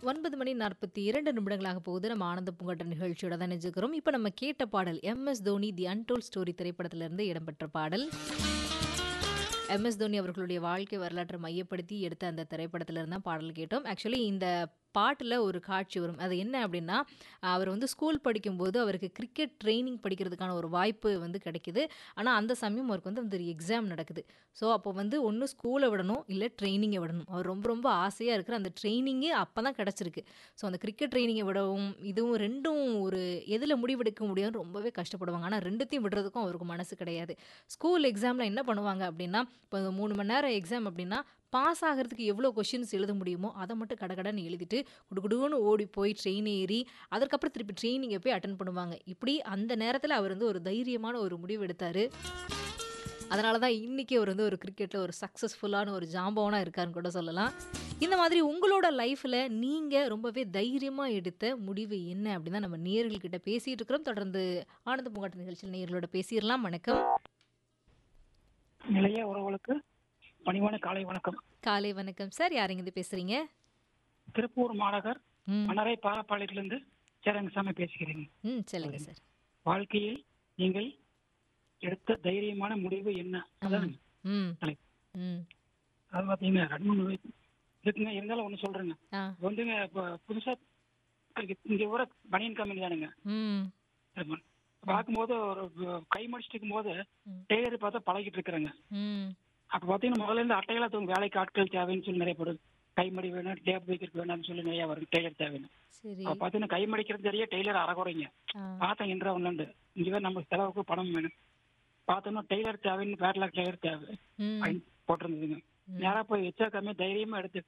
ஒன்பது மணி நாற்பத்தி இரண்டு நிமிடங்களாக போகுது நம்ம ஆனந்த பூங்காட்ட நிகழ்ச்சியோட தான் நினைச்சுக்கிறோம் இப்போ நம்ம கேட்ட பாடல் MS Dhoni the untold story திரைப்படத்திலிருந்து இடம்பெற்ற பாடல் எம்எஸ் தோனி அவர்களுடைய வாழ்க்கை வரலாற்றை மையப்படுத்தி எடுத்த அந்த திரைப்படத்திலிருந்து தான் பாடல் கேட்டோம் ஆக்சுவலி இந்த பாட்டில் ஒரு காட்சி வரும் அது என்ன அப்படின்னா அவர் வந்து ஸ்கூல் படிக்கும்போது அவருக்கு கிரிக்கெட் ட்ரைனிங் படிக்கிறதுக்கான ஒரு வாய்ப்பு வந்து கிடைக்குது ஆனால் அந்த சமயம் அவருக்கு வந்து அந்த எக்ஸாம் நடக்குது ஸோ அப்போ வந்து ஒன்று ஸ்கூலை விடணும் இல்லை ட்ரைனிங்கை விடணும் அவர் ரொம்ப ரொம்ப ஆசையாக இருக்கிற அந்த ட்ரைனிங்கே அப்போ தான் கிடச்சிருக்கு ஸோ அந்த கிரிக்கெட் ட்ரைனிங்கை விடவும் இதுவும் ரெண்டும் ஒரு எதில் முடிவெடுக்க முடியும்னு ரொம்பவே கஷ்டப்படுவாங்க ஆனால் ரெண்டுத்தையும் விடுறதுக்கும் அவருக்கு மனசு கிடையாது ஸ்கூல் எக்ஸாமில் என்ன பண்ணுவாங்க அப்படின்னா இப்போ மூணு மணி நேரம் எக்ஸாம் அப்படின்னா பாஸ் ஆகிறதுக்கு எவ்வளோ கொஷின்ஸ் எழுத முடியுமோ அதை மட்டும் கடகடன்னு எழுதிட்டு குடுகுடுன்னு ஓடி போய் ட்ரெயின் ஏறி அதற்கப்புறம் திருப்பி ட்ரெயினிங்கை போய் அட்டன் பண்ணுவாங்க இப்படி அந்த நேரத்தில் அவர் வந்து ஒரு தைரியமான ஒரு முடிவு எடுத்தார் அதனால தான் இன்றைக்கி அவர் வந்து ஒரு கிரிக்கெட்டில் ஒரு சக்ஸஸ்ஃபுல்லான ஒரு ஜாம்பவனாக இருக்காருன்னு கூட சொல்லலாம் இந்த மாதிரி உங்களோட லைஃப்பில் நீங்கள் ரொம்பவே தைரியமாக எடுத்த முடிவு என்ன அப்படின்னு தான் நம்ம நேர்கள்கிட்ட பேசிகிட்டு இருக்கிறோம் தொடர்ந்து ஆனந்த பூங்காட்டு நிகழ்ச்சியில் நேர்களோட பேசிடலாம் வணக்கம் நிலைய உறவுகளுக்கு பணிவான காலை வணக்கம் காலை வணக்கம் சார் யாருங்க பேசுகிறீங்க திருப்பூர் மாநகர் ம் மணரை பாலப்பாளையத்திலிருந்து சேரங்கசாமி பேசுகிறேன் ம் சொல்லுங்கள் சார் வாழ்க்கையில் நீங்கள் எடுத்த தைரியமான முடிவு என்ன அதான் ம் தலைப்பு. ம் அது பார்த்தீங்கன்னா ரெண்டு மூணு வயசு இருக்குங்க இருந்தாலும் ஒன்று சொல்றேங்க ஆ இப்ப வந்துங்க இப்போ புதுசா இங்க வர பனியன் கம்பெனி தானுங்க ம் திரும்ப. பார்க்கும்போது ஒரு கை மடிச்சிட்டு இருக்கும்போது ம். டெய்லர் பார்த்தா பழகிட்டு இருக்கிறேங்க ம் அப்ப பாத்தீங்கன்னா முதல்ல இருந்து அட்டையில தூங்க வேலைக்கு ஆட்கள் தேவைன்னு சொல்லி நிறைய போடுது கைமடி வேணும் டேப் வைக்கிறதுக்கு வேணும்னு சொல்லி நிறைய வரும் டெய்லர் தேவைன்னு சரி அப்ப பாத்தீங்கன்னா கை மடிக்கிறது தெரிய டெய்லர் அறகுறைங்க ஆ பார்த்தேன் என்ற ஒன்று இங்க வேற நம்ம செலவுக்கு பணம் வேணும் பார்த்தோம்னா டெய்லர் தேவைன்னு பேட்லாக் டெய்லர் தேவை ம் அப்படின்னு போட்டிருந்ததுங்க நேரா போய் வச்சா கம்மி தைரியமா எடுத்து